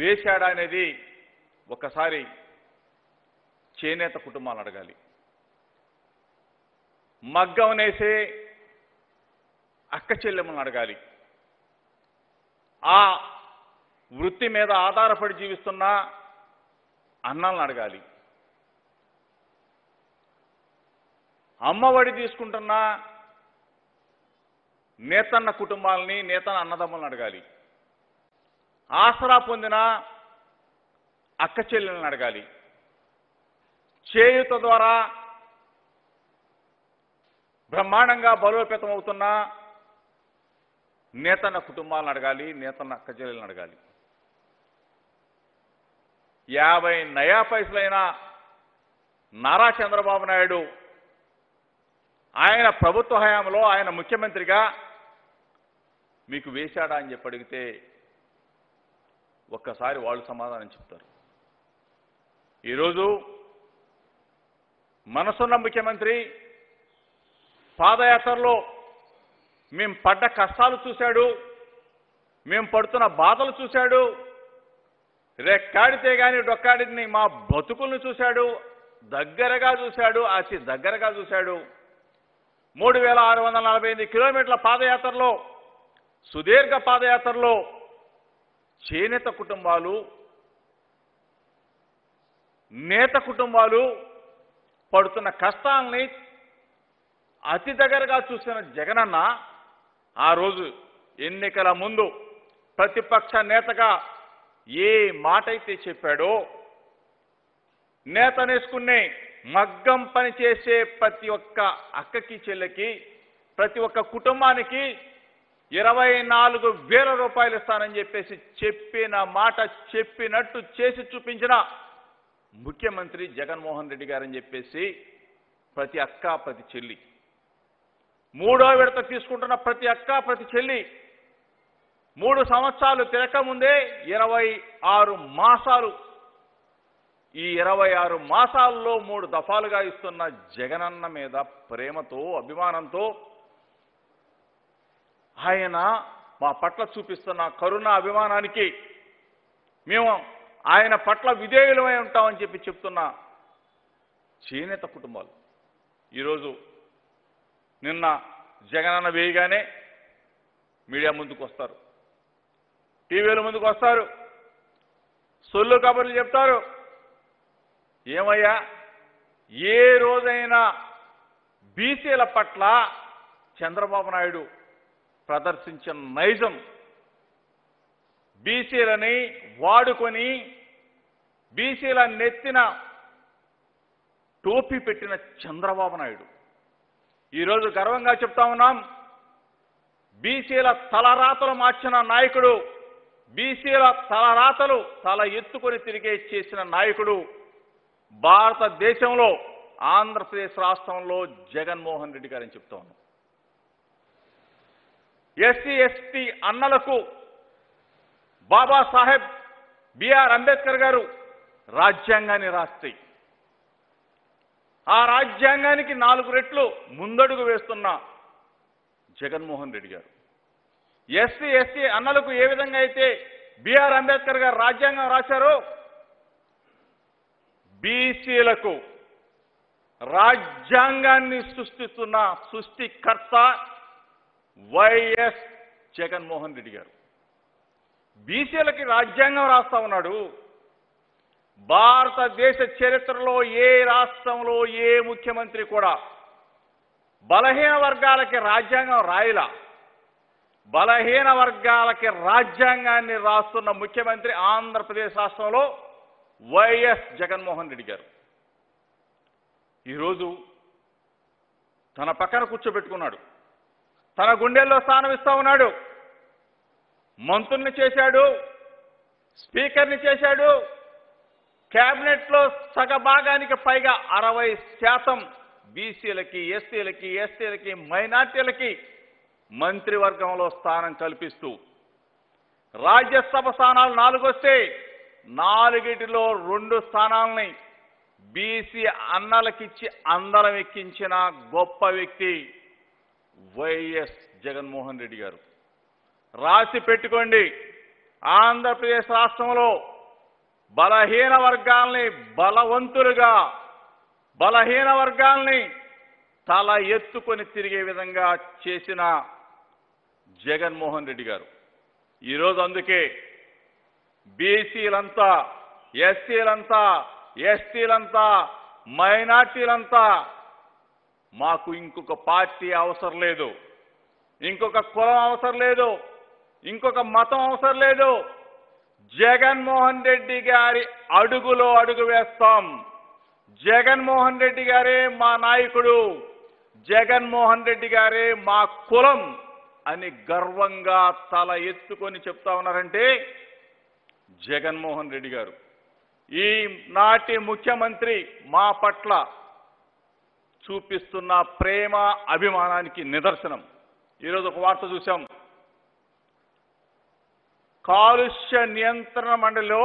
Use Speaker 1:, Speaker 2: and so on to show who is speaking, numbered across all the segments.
Speaker 1: వేశాడా అనేది ఒకసారి చేనేత కుటుంబాలను అడగాలి మగ్గం నేసే అక్క చెల్లెమ్మలను అడగాలి ఆ వృత్తి మీద ఆధారపడి జీవిస్తున్న అన్నాలను అడగాలి అమ్మఒడి తీసుకుంటున్న నేతన్న కుటుంబాలని నేతన్న అన్నదమ్ములను అడగాలి ఆసరా పొందిన అక్క చెల్లెలను అడగాలి చేయుత ద్వారా బ్రహ్మాండంగా బలోపేతం అవుతున్న నేతన్న కుటుంబాలను అడగాలి నేతన్న అక్క చెల్లెలను అడగాలి యాభై నయా పైసలైన నారా చంద్రబాబు నాయుడు ఆయన ప్రభుత్వ హయాంలో ఆయన ముఖ్యమంత్రిగా మీకు వేశాడా అని చెప్పి అడిగితే ఒక్కసారి వాళ్ళు సమాధానం చెప్తారు ఈరోజు మనసున్న ముఖ్యమంత్రి పాదయాత్రలో మేము పడ్డ కష్టాలు చూశాడు మేము పడుతున్న బాధలు చూశాడు రెక్కాడితే గాని డొక్కాడిని మా బతుకుల్ని చూశాడు దగ్గరగా చూశాడు అతి దగ్గరగా చూశాడు మూడు వేల ఆరు వందల నలభై ఎనిమిది కిలోమీటర్ల పాదయాత్రలో సుదీర్ఘ పాదయాత్రలో చేనేత కుటుంబాలు నేత కుటుంబాలు పడుతున్న కష్టాలని అతి దగ్గరగా చూసిన జగనన్న ఆ రోజు ఎన్నికల ముందు ప్రతిపక్ష నేతగా ఏ మాట అయితే చెప్పాడో నేతనేసుకునే మగ్గం పని చేసే ప్రతి ఒక్క అక్కకి చెల్లెకి ప్రతి ఒక్క కుటుంబానికి ఇరవై నాలుగు వేల రూపాయలు ఇస్తానని చెప్పేసి చెప్పిన మాట చెప్పినట్టు చేసి చూపించిన ముఖ్యమంత్రి జగన్మోహన్ రెడ్డి గారని చెప్పేసి ప్రతి అక్క ప్రతి చెల్లి మూడో విడత తీసుకుంటున్న ప్రతి అక్క ప్రతి చెల్లి మూడు సంవత్సరాలు తిరగకముందే ఇరవై ఆరు మాసాలు ఈ ఇరవై ఆరు మాసాల్లో మూడు దఫాలుగా ఇస్తున్న జగనన్న మీద ప్రేమతో అభిమానంతో ఆయన మా పట్ల చూపిస్తున్న కరుణ అభిమానానికి మేము ఆయన పట్ల విధేయులమై ఉంటామని చెప్పి చెప్తున్న చేనేత కుటుంబాలు ఈరోజు నిన్న జగనన్న వేయగానే మీడియా ముందుకు వస్తారు టీవీల ముందుకు వస్తారు సొల్లు కబుర్లు చెప్తారు ఏమయ్యా ఏ రోజైనా బీసీల పట్ల చంద్రబాబు నాయుడు ప్రదర్శించిన నైజం బీసీలని వాడుకొని బీసీల నెత్తిన టోపీ పెట్టిన చంద్రబాబు నాయుడు ఈరోజు గర్వంగా చెప్తా ఉన్నాం బీసీల తలరాతలు మార్చిన నాయకుడు బీసీల తలరాతలు తల ఎత్తుకొని తిరిగే చేసిన నాయకుడు భారతదేశంలో ఆంధ్రప్రదేశ్ రాష్ట్రంలో జగన్మోహన్ రెడ్డి గారని చెప్తా ఉన్నాం ఎస్సీ ఎస్టీ అన్నలకు బాబాసాహెబ్ బిఆర్ అంబేద్కర్ గారు రాజ్యాంగాన్ని రాస్తాయి ఆ రాజ్యాంగానికి నాలుగు రెట్లు ముందడుగు వేస్తున్న జగన్మోహన్ రెడ్డి గారు ఎస్సీ ఎస్టీ అన్నలకు ఏ విధంగా అయితే బిఆర్ అంబేద్కర్ గారు రాజ్యాంగం రాశారో బీసీలకు రాజ్యాంగాన్ని సృష్టిస్తున్న సృష్టికర్త వైఎస్ జగన్మోహన్ రెడ్డి గారు బీసీలకి రాజ్యాంగం రాస్తా ఉన్నాడు భారతదేశ చరిత్రలో ఏ రాష్ట్రంలో ఏ ముఖ్యమంత్రి కూడా బలహీన వర్గాలకి రాజ్యాంగం రాయలా బలహీన వర్గాలకి రాజ్యాంగాన్ని రాస్తున్న ముఖ్యమంత్రి ఆంధ్రప్రదేశ్ రాష్ట్రంలో వైఎస్ జగన్మోహన్ రెడ్డి గారు ఈరోజు తన పక్కన కూర్చోబెట్టుకున్నాడు తన గుండెల్లో స్థానం ఇస్తా ఉన్నాడు మంత్రుల్ని చేశాడు స్పీకర్ని చేశాడు కేబినెట్లో సగభాగానికి పైగా అరవై శాతం బీసీలకి ఎస్సీలకి ఎస్టీలకి మైనార్టీలకి మంత్రివర్గంలో స్థానం కల్పిస్తూ రాజ్యసభ స్థానాలు నాలుగు వస్తే నాలుగిటిలో రెండు స్థానాలని బీసీ అన్నలకిచ్చి అందరం ఎక్కించిన గొప్ప వ్యక్తి వైఎస్ జగన్మోహన్ రెడ్డి గారు రాసి పెట్టుకోండి ఆంధ్రప్రదేశ్ రాష్ట్రంలో బలహీన వర్గాల్ని బలవంతులుగా బలహీన వర్గాల్ని తల ఎత్తుకొని తిరిగే విధంగా చేసిన జగన్మోహన్ రెడ్డి గారు ఈరోజు అందుకే బీసీలంతా ఎస్సీలంతా ఎస్టీలంతా మైనార్టీలంతా మాకు ఇంకొక పార్టీ అవసరం లేదు ఇంకొక కులం అవసరం లేదు ఇంకొక మతం అవసరం లేదు జగన్మోహన్ రెడ్డి గారి అడుగులో అడుగు వేస్తాం జగన్మోహన్ రెడ్డి గారే మా నాయకుడు జగన్మోహన్ రెడ్డి గారే మా కులం అని గర్వంగా తల ఎత్తుకొని చెప్తా ఉన్నారంటే జగన్మోహన్ రెడ్డి గారు ఈ నాటి ముఖ్యమంత్రి మా పట్ల చూపిస్తున్న ప్రేమ అభిమానానికి నిదర్శనం ఈరోజు ఒక వార్త చూశాం కాలుష్య నియంత్రణ మండలిలో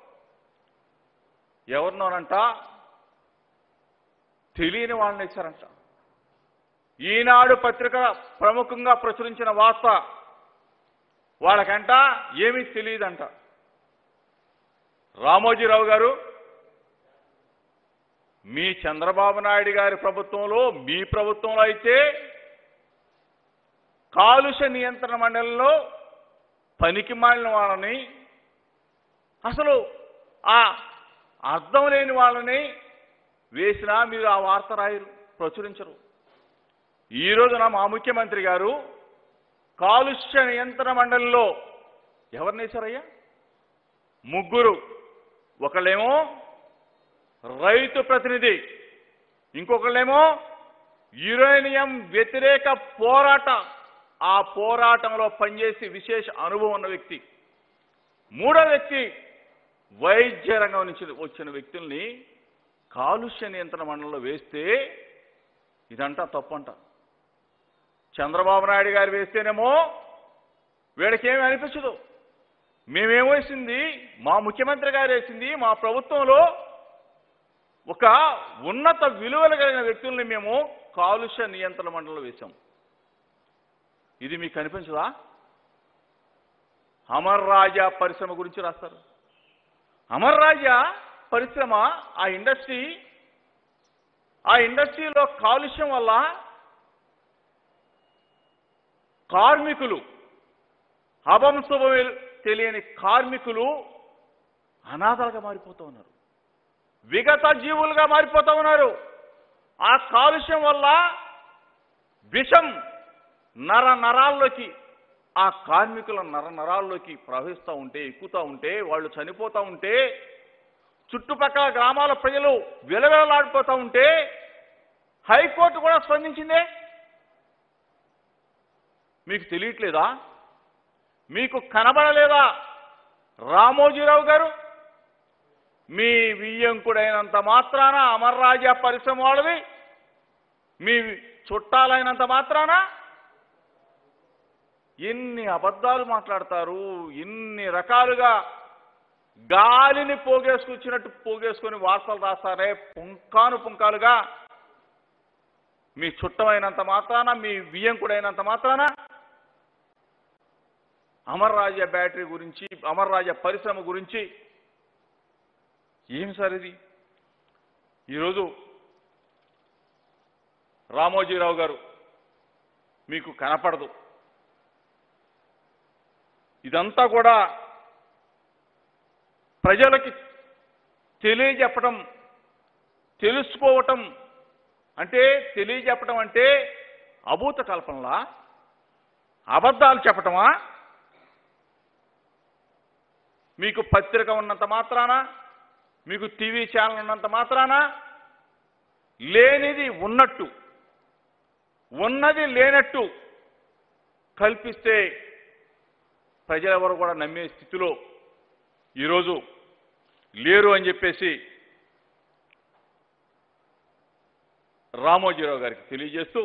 Speaker 1: ఎవరినోనంట తెలియని వాళ్ళని ఇచ్చారంట ఈనాడు పత్రిక ప్రముఖంగా ప్రచురించిన వార్త వాళ్ళకంట ఏమీ తెలియదంట రామోజీరావు గారు మీ చంద్రబాబు నాయుడు గారి ప్రభుత్వంలో మీ ప్రభుత్వంలో అయితే కాలుష్య నియంత్రణ మండలిలో పనికి మాలిన వాళ్ళని అసలు ఆ అర్థం లేని వాళ్ళని వేసినా మీరు ఆ వార్త రాయరు ప్రచురించరు ఈ రోజున మా ముఖ్యమంత్రి గారు కాలుష్య నియంత్రణ మండలిలో ఎవరిని వేశారయ్యా ముగ్గురు ఒకళ్ళేమో రైతు ప్రతినిధి ఇంకొకళ్ళేమో యురేనియం వ్యతిరేక పోరాట ఆ పోరాటంలో పనిచేసి విశేష అనుభవం ఉన్న వ్యక్తి మూడో వ్యక్తి వైద్య రంగం నుంచి వచ్చిన వ్యక్తుల్ని కాలుష్య నియంత్రణ మండలిలో వేస్తే ఇదంతా తప్పంట చంద్రబాబు నాయుడు గారు వేస్తేనేమో వీడికేమీ అనిపించదు మేమేం వేసింది మా ముఖ్యమంత్రి గారు వేసింది మా ప్రభుత్వంలో ఒక ఉన్నత విలువలు కలిగిన వ్యక్తుల్ని మేము కాలుష్య నియంత్రణ మండలిలో వేశాం ఇది మీకు కనిపించదా అమర్ రాజా పరిశ్రమ గురించి రాస్తారు అమర్ రాజా పరిశ్రమ ఆ ఇండస్ట్రీ ఆ ఇండస్ట్రీలో కాలుష్యం వల్ల కార్మికులు అభంశుభం తెలియని కార్మికులు అనాథలుగా మారిపోతూ ఉన్నారు విగత జీవులుగా మారిపోతూ ఉన్నారు ఆ కాలుష్యం వల్ల విషం నర నరాల్లోకి ఆ కార్మికుల నర నరాల్లోకి ప్రవహిస్తూ ఉంటే ఎక్కుతూ ఉంటే వాళ్ళు చనిపోతూ ఉంటే చుట్టుపక్కల గ్రామాల ప్రజలు విలవిలలాడిపోతూ ఉంటే హైకోర్టు కూడా స్పందించిందే మీకు తెలియట్లేదా మీకు కనబడలేదా రామోజీరావు గారు మీ వియ్యంకుడైనంత మాత్రాన అమర్రాజా పరిశ్రమ వాళ్ళది మీ చుట్టాలైనంత మాత్రాన ఎన్ని అబద్ధాలు మాట్లాడతారు ఎన్ని రకాలుగా గాలిని పోగేసుకొచ్చినట్టు పోగేసుకొని వార్తలు రాస్తారే పుంకాను పుంకాలుగా మీ చుట్టమైనంత మాత్రాన మీ వియ్యంకుడైనంత మాత్రాన అమర్ రాజా బ్యాటరీ గురించి అమర్ రాజా పరిశ్రమ గురించి ఏం సార్ ఇది ఈరోజు రామోజీరావు గారు మీకు కనపడదు ఇదంతా కూడా ప్రజలకి తెలియజెప్పడం తెలుసుకోవటం అంటే తెలియజెప్పడం అంటే అభూత కల్పనలా అబద్ధాలు చెప్పటమా మీకు పత్రిక ఉన్నంత మాత్రాన మీకు టీవీ ఛానల్ ఉన్నంత మాత్రాన లేనిది ఉన్నట్టు ఉన్నది లేనట్టు కల్పిస్తే ప్రజలెవరు కూడా నమ్మే స్థితిలో ఈరోజు లేరు అని చెప్పేసి రామోజీరావు గారికి తెలియజేస్తూ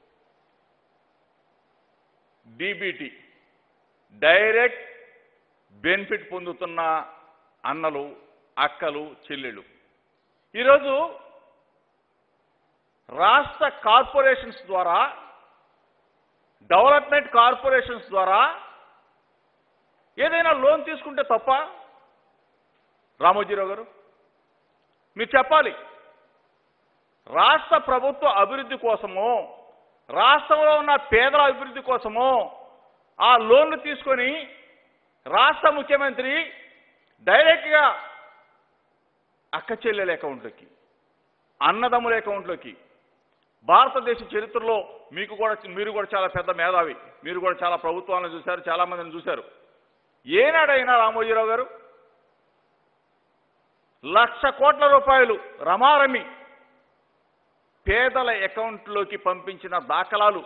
Speaker 1: డీబీటీ డైరెక్ట్ బెనిఫిట్ పొందుతున్న అన్నలు అక్కలు చెల్లెళ్ళు ఈరోజు రాష్ట్ర కార్పొరేషన్స్ ద్వారా డెవలప్మెంట్ కార్పొరేషన్స్ ద్వారా ఏదైనా లోన్ తీసుకుంటే తప్ప రామోజీరావు గారు మీరు చెప్పాలి రాష్ట్ర ప్రభుత్వ అభివృద్ధి కోసము రాష్ట్రంలో ఉన్న పేదల అభివృద్ధి కోసము ఆ లోన్లు తీసుకొని రాష్ట్ర ముఖ్యమంత్రి డైరెక్ట్గా అక్క చెల్లెల అకౌంట్లోకి అన్నదమ్ముల అకౌంట్లోకి భారతదేశ చరిత్రలో మీకు కూడా మీరు కూడా చాలా పెద్ద మేధావి మీరు కూడా చాలా ప్రభుత్వాలను చూశారు చాలా మందిని చూశారు ఏనాడైనా రామోజీరావు గారు లక్ష కోట్ల రూపాయలు రమారమి పేదల అకౌంట్లోకి పంపించిన దాఖలాలు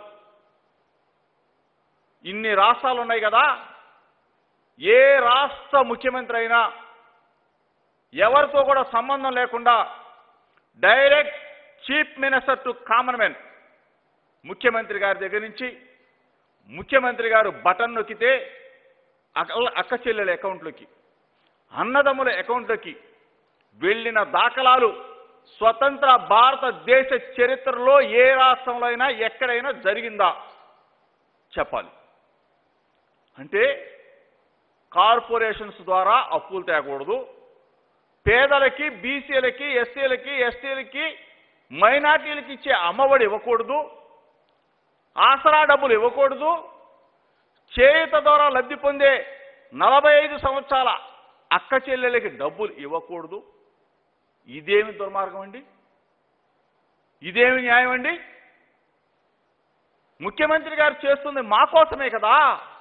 Speaker 1: ఇన్ని రాష్ట్రాలు ఉన్నాయి కదా ఏ రాష్ట్ర ముఖ్యమంత్రి అయినా ఎవరితో కూడా సంబంధం లేకుండా direct chief minister to common man ముఖ్యమంత్రి గారి దగ్గర నుంచి ముఖ్యమంత్రి గారు బటన్ నొక్కితే అక్క- అక్క చెల్లెల అకౌంట్లోకి అన్నదమ్ముల అకౌంట్లోకి వెళ్ళిన దాఖలాలు స్వతంత్ర భారతదేశ చరిత్రలో ఏ రాష్ట్రంలో అయినా ఎక్కడైనా జరిగిందా చెప్పాలి అంటే కార్పొరేషన్స్ ద్వారా అప్పులు తేకూడదు పేదలకి బీసీలకి ఎస్సీలకి ఎస్టీలకి మైనార్టీలకి ఇచ్చే అమ్మఒడి ఇవ్వకూడదు ఆసరా డబ్బులు ఇవ్వకూడదు చేయుత ద్వారా లబ్ధి పొందే నలభై ఐదు సంవత్సరాల అక్క చెల్లెలకి డబ్బులు ఇవ్వకూడదు ఇదేమి దుర్మార్గం అండి ఇదేమి న్యాయం అండి ముఖ్యమంత్రి గారు చేస్తుంది మా కోసమే కదా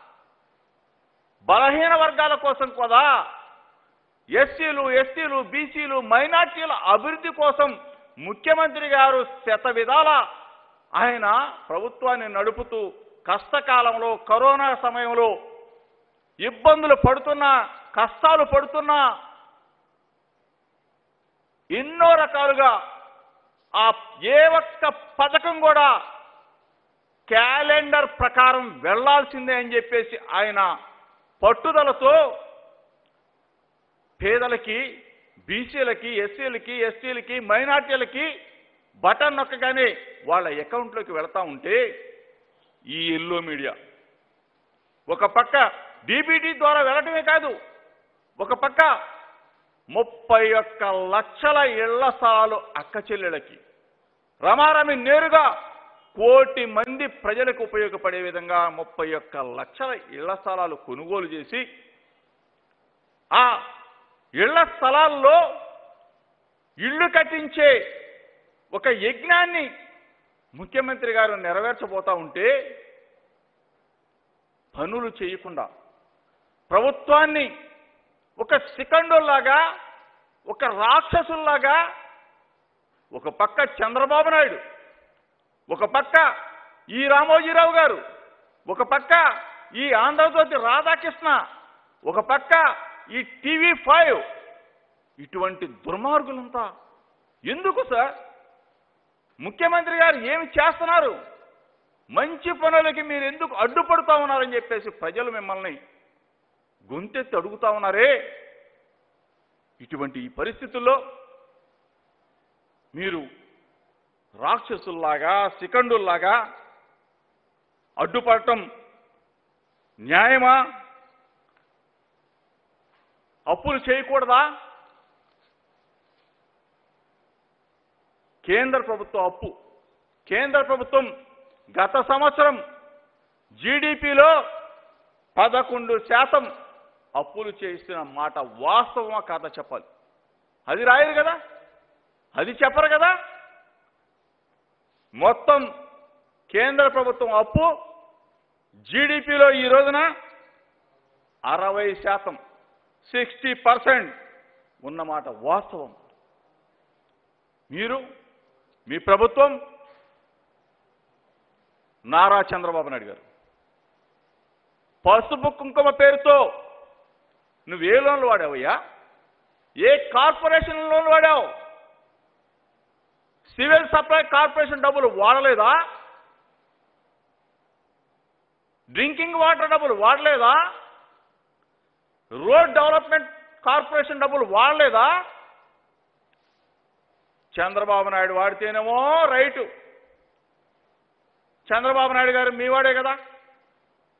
Speaker 1: బలహీన వర్గాల కోసం కదా ఎస్సీలు ఎస్టీలు బీసీలు మైనార్టీల అభివృద్ధి కోసం ముఖ్యమంత్రి గారు శత విధాల ఆయన ప్రభుత్వాన్ని నడుపుతూ కష్టకాలంలో కరోనా సమయంలో ఇబ్బందులు పడుతున్నా కష్టాలు పడుతున్నా ఎన్నో రకాలుగా ఆ ఏ ఒక్క పథకం కూడా క్యాలెండర్ ప్రకారం వెళ్లాల్సిందే అని చెప్పేసి ఆయన పట్టుదలతో పేదలకి బీసీలకి ఎస్సీలకి ఎస్టీలకి మైనార్టీలకి బటన్ నొక్కగానే వాళ్ళ అకౌంట్లోకి వెళ్తా ఉంటే ఈ ఎల్లో మీడియా ఒక పక్క డీబీటీ ద్వారా వెళ్ళటమే కాదు ఒక పక్క ముప్పై ఒక్క లక్షల ఇళ్ల స్థలాలు అక్క చెల్లెలకి రమారమి నేరుగా కోటి మంది ప్రజలకు ఉపయోగపడే విధంగా ముప్పై ఒక్క లక్షల ఇళ్ల స్థలాలు కొనుగోలు చేసి ఆ ఇళ్ల స్థలాల్లో ఇళ్ళు కట్టించే ఒక యజ్ఞాన్ని ముఖ్యమంత్రి గారు నెరవేర్చబోతా ఉంటే పనులు చేయకుండా ప్రభుత్వాన్ని ఒక సికండుల్లాగా ఒక రాక్షసుల్లాగా ఒక పక్క చంద్రబాబు నాయుడు ఒక పక్క ఈ రామోజీరావు గారు ఒక పక్క ఈ ఆంధ్రజ్యోతి రాధాకృష్ణ ఒక పక్క ఈ టీవీ ఫైవ్ ఇటువంటి దుర్మార్గులంతా ఎందుకు సార్ ముఖ్యమంత్రి గారు ఏమి చేస్తున్నారు మంచి పనులకి మీరు ఎందుకు అడ్డుపడుతా ఉన్నారని చెప్పేసి ప్రజలు మిమ్మల్ని గొంతెత్తి అడుగుతా ఉన్నారే ఇటువంటి ఈ పరిస్థితుల్లో మీరు రాక్షసుల్లాగా శిఖండుల్లాగా అడ్డుపడటం న్యాయమా అప్పులు చేయకూడదా కేంద్ర ప్రభుత్వ అప్పు కేంద్ర ప్రభుత్వం గత సంవత్సరం జీడిపిలో పదకొండు శాతం అప్పులు చేసిన మాట వాస్తవమా కాదా చెప్పాలి అది రాయరు కదా అది చెప్పరు కదా మొత్తం కేంద్ర ప్రభుత్వం అప్పు జీడిపిలో ఈ రోజున అరవై శాతం సిక్స్టీ పర్సెంట్ ఉన్నమాట వాస్తవం మీరు మీ ప్రభుత్వం నారా చంద్రబాబు నాయుడు గారు పసుపు కుంకుమ పేరుతో నువ్వు ఏ లోన్లు వాడావయ్యా ఏ కార్పొరేషన్ లోన్ వాడావు సివిల్ సప్లై కార్పొరేషన్ డబ్బులు వాడలేదా డ్రింకింగ్ వాటర్ డబ్బులు వాడలేదా రోడ్ డెవలప్మెంట్ కార్పొరేషన్ డబ్బులు వాడలేదా చంద్రబాబు నాయుడు వాడితేనేమో రైటు చంద్రబాబు నాయుడు గారు మీ వాడే కదా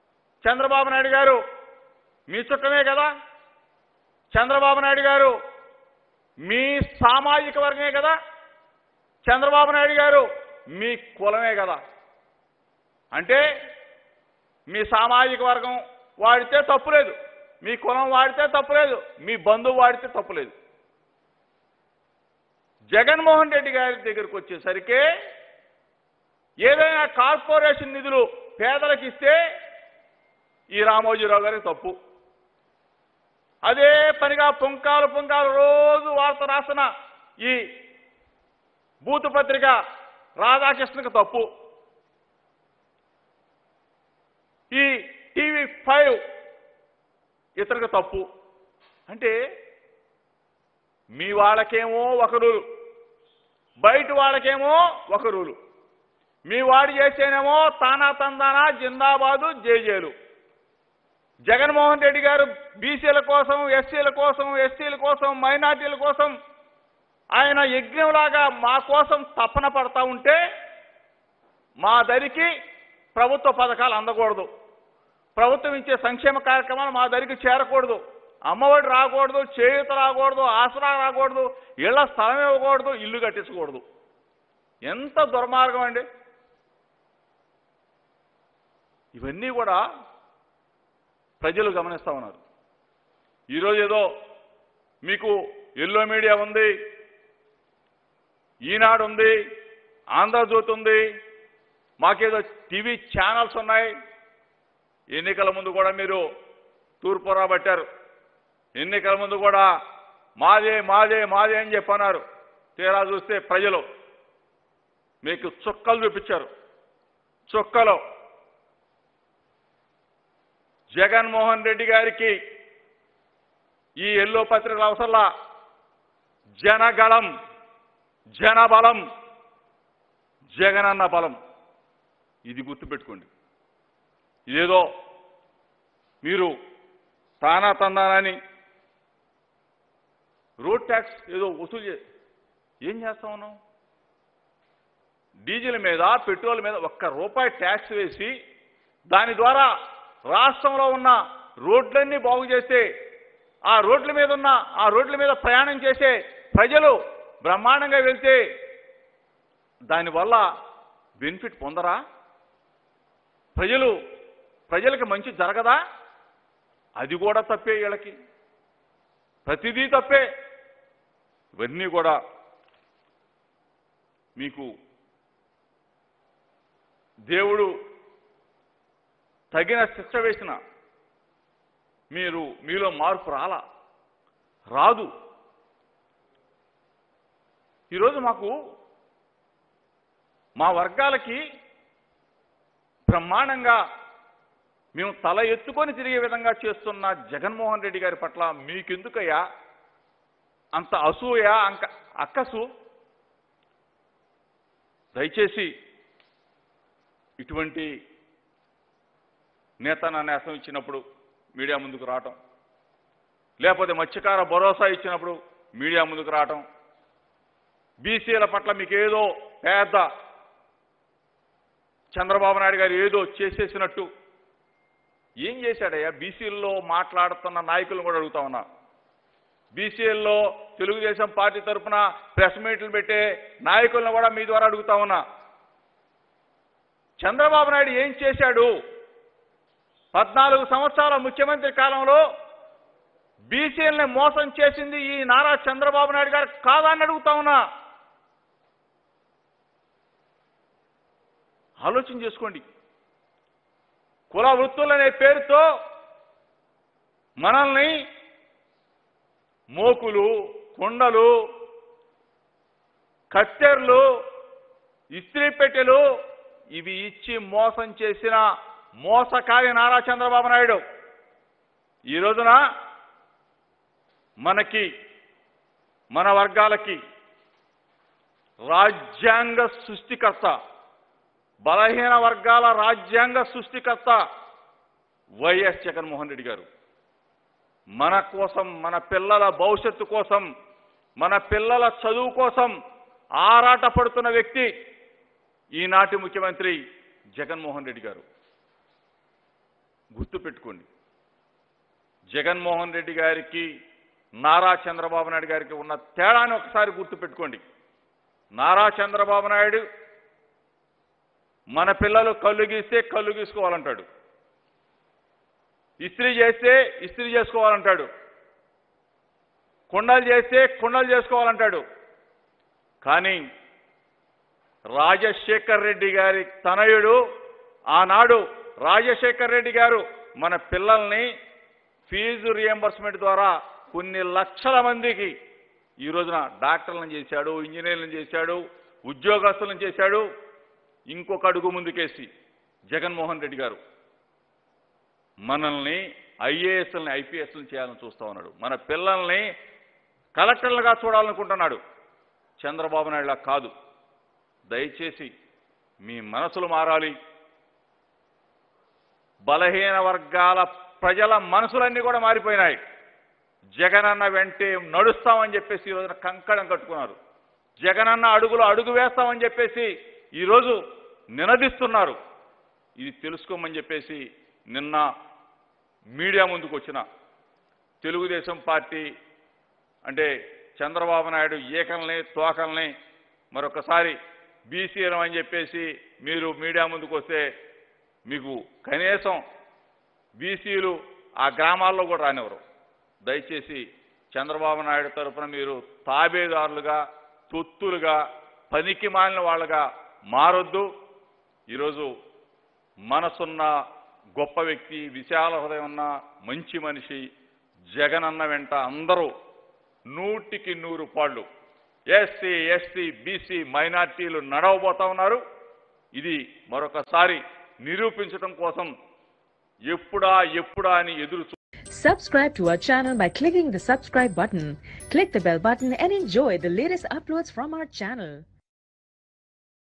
Speaker 1: చంద్రబాబు నాయుడు గారు మీ చుట్టమే కదా చంద్రబాబు నాయుడు గారు మీ సామాజిక వర్గమే కదా చంద్రబాబు నాయుడు గారు మీ కులమే కదా అంటే మీ సామాజిక వర్గం వాడితే తప్పులేదు మీ కులం వాడితే తప్పులేదు మీ బంధువు వాడితే తప్పులేదు జగన్మోహన్ రెడ్డి గారి దగ్గరకు వచ్చేసరికి ఏదైనా కార్పొరేషన్ నిధులు పేదలకు ఇస్తే ఈ రామోజీరావు గారికి తప్పు అదే పనిగా పుంకాలు పుంకాలు రోజు వార్త రాసిన ఈ బూతు పత్రిక రాధాకృష్ణకి తప్పు ఈ టీవీ ఫైవ్ ఇతనికి తప్పు అంటే మీ వాళ్ళకేమో ఒక రూలు బయట వాళ్ళకేమో ఒక రూలు మీ వాడు చేసేనేమో తానా తందానా జిందాబాదు జేజేలు జగన్మోహన్ రెడ్డి గారు బీసీల కోసం ఎస్సీల కోసం ఎస్టీల కోసం మైనార్టీల కోసం ఆయన యజ్ఞంలాగా మా కోసం తపన పడతా ఉంటే మా దరికి ప్రభుత్వ పథకాలు అందకూడదు ప్రభుత్వం ఇచ్చే సంక్షేమ కార్యక్రమాలు మా దరికి చేరకూడదు అమ్మఒడి రాకూడదు చేయూత రాకూడదు ఆసరా రాకూడదు ఇళ్ల స్థలం ఇవ్వకూడదు ఇల్లు కట్టించకూడదు ఎంత దుర్మార్గం అండి ఇవన్నీ కూడా ప్రజలు గమనిస్తా ఉన్నారు ఈరోజు ఏదో మీకు ఎల్లో మీడియా ఉంది ఈనాడు ఉంది ఆంధ్రజ్యోతి ఉంది మాకేదో టీవీ ఛానల్స్ ఉన్నాయి ఎన్నికల ముందు కూడా మీరు తూర్పు రాబట్టారు ఎన్నికల ముందు కూడా మాదే మాదే మాదే అని చెప్పన్నారు తీరా చూస్తే ప్రజలు మీకు చుక్కలు చూపించారు చుక్కలు జగన్మోహన్ రెడ్డి గారికి ఈ ఎల్లో పత్రికల అవసరంలా జనగళం జనబలం జగనన్న బలం ఇది గుర్తుపెట్టుకోండి ఇదేదో మీరు తానా తందానని రోడ్ ట్యాక్స్ ఏదో వసూలు చే ఏం చేస్తా ఉన్నాం డీజిల్ మీద పెట్రోల్ మీద ఒక్క రూపాయి ట్యాక్స్ వేసి దాని ద్వారా రాష్ట్రంలో ఉన్న రోడ్లన్నీ బాగు చేస్తే ఆ రోడ్ల మీద ఉన్న ఆ రోడ్ల మీద ప్రయాణం చేసే ప్రజలు బ్రహ్మాండంగా వెళ్తే దానివల్ల బెనిఫిట్ పొందరా ప్రజలు ప్రజలకి మంచి జరగదా అది కూడా తప్పే వీళ్ళకి ప్రతిదీ తప్పే ఇవన్నీ కూడా మీకు దేవుడు తగిన శిక్ష వేసిన మీరు మీలో మార్పు రాలా రాదు ఈరోజు మాకు మా వర్గాలకి బ్రహ్మాండంగా మేము తల ఎత్తుకొని తిరిగే విధంగా చేస్తున్న జగన్మోహన్ రెడ్డి గారి పట్ల మీకెందుకయ్యా అంత అసూయ అంక అక్కసు దయచేసి ఇటువంటి నేతన నేసం ఇచ్చినప్పుడు మీడియా ముందుకు రావటం లేకపోతే మత్స్యకార భరోసా ఇచ్చినప్పుడు మీడియా ముందుకు రావటం బీసీల పట్ల మీకు ఏదో పెద్ద చంద్రబాబు నాయుడు గారు ఏదో చేసేసినట్టు ఏం చేశాడయ్యా బీసీల్లో మాట్లాడుతున్న నాయకులను కూడా అడుగుతా ఉన్నా బీసీఎల్లో తెలుగుదేశం పార్టీ తరఫున ప్రెస్ మీట్లు పెట్టే నాయకులను కూడా మీ ద్వారా అడుగుతా ఉన్నా చంద్రబాబు నాయుడు ఏం చేశాడు పద్నాలుగు సంవత్సరాల ముఖ్యమంత్రి కాలంలో బీసీఎల్ని మోసం చేసింది ఈ నారా చంద్రబాబు నాయుడు గారు కాదని అడుగుతా ఉన్నా ఆలోచన చేసుకోండి కుల వృత్తులనే పేరుతో మనల్ని మోకులు కుండలు కత్తెర్లు ఇస్త్రీ పెట్టెలు ఇవి ఇచ్చి మోసం చేసిన మోసకారి నారా చంద్రబాబు నాయుడు ఈ రోజున మనకి మన వర్గాలకి రాజ్యాంగ సృష్టికర్త బలహీన వర్గాల రాజ్యాంగ సృష్టికర్త వైఎస్ జగన్మోహన్ రెడ్డి గారు మన కోసం మన పిల్లల భవిష్యత్తు కోసం మన పిల్లల చదువు కోసం ఆరాట పడుతున్న వ్యక్తి ఈనాటి ముఖ్యమంత్రి జగన్మోహన్ రెడ్డి గారు గుర్తుపెట్టుకోండి జగన్మోహన్ రెడ్డి గారికి నారా చంద్రబాబు నాయుడు గారికి ఉన్న తేడాని ఒకసారి గుర్తుపెట్టుకోండి నారా చంద్రబాబు నాయుడు మన పిల్లలు కళ్ళు గీస్తే కళ్ళు గీసుకోవాలంటాడు ఇస్త్రీ చేస్తే ఇస్త్రీ చేసుకోవాలంటాడు కుండలు చేస్తే కుండలు చేసుకోవాలంటాడు కానీ రాజశేఖర్ రెడ్డి గారి తనయుడు ఆనాడు రాజశేఖర్ రెడ్డి గారు మన పిల్లల్ని ఫీజు రియంబర్స్మెంట్ ద్వారా కొన్ని లక్షల మందికి ఈ రోజున డాక్టర్లను చేశాడు ఇంజనీర్లను చేశాడు ఉద్యోగస్తులను చేశాడు ఇంకొక అడుగు ముందుకేసి జగన్మోహన్ రెడ్డి గారు మనల్ని ఐఏఎస్లని ఐపీఎస్లను చేయాలని చూస్తా ఉన్నాడు మన పిల్లల్ని కలెక్టర్లుగా చూడాలనుకుంటున్నాడు చంద్రబాబు నాయుడులా కాదు దయచేసి మీ మనసులు మారాలి బలహీన వర్గాల ప్రజల మనసులన్నీ కూడా మారిపోయినాయి జగనన్న వెంటే నడుస్తామని చెప్పేసి ఈ రోజున కంకణం కట్టుకున్నారు జగనన్న అడుగులో అడుగు వేస్తామని చెప్పేసి ఈరోజు నినదిస్తున్నారు ఇది తెలుసుకోమని చెప్పేసి నిన్న మీడియా ముందుకు వచ్చిన తెలుగుదేశం పార్టీ అంటే చంద్రబాబు నాయుడు ఏకల్ని తోకల్ని మరొకసారి బీసీలం అని చెప్పేసి మీరు మీడియా ముందుకు వస్తే మీకు కనీసం బీసీలు ఆ గ్రామాల్లో కూడా రానివ్వరు దయచేసి చంద్రబాబు నాయుడు తరఫున మీరు తాబేదారులుగా తొత్తులుగా పనికి మాలిన వాళ్ళగా మారొద్దు ఈరోజు మనసున్న గొప్ప వ్యక్తి విశాల హృదయం ఉన్న మంచి మనిషి జగనన్న వెంట అందరూ నూటికి నూరు పాళ్ళు ఎస్సీ ఎస్టీ బీసీ మైనార్టీలు నడవబోతా ఉన్నారు ఇది మరొకసారి నిరూపించడం కోసం ఎప్పుడా ఎప్పుడా అని ఎదురు చూ-
Speaker 2: Subscribe to our channel by clicking the subscribe button. Click the bell button and enjoy the latest uploads from our channel.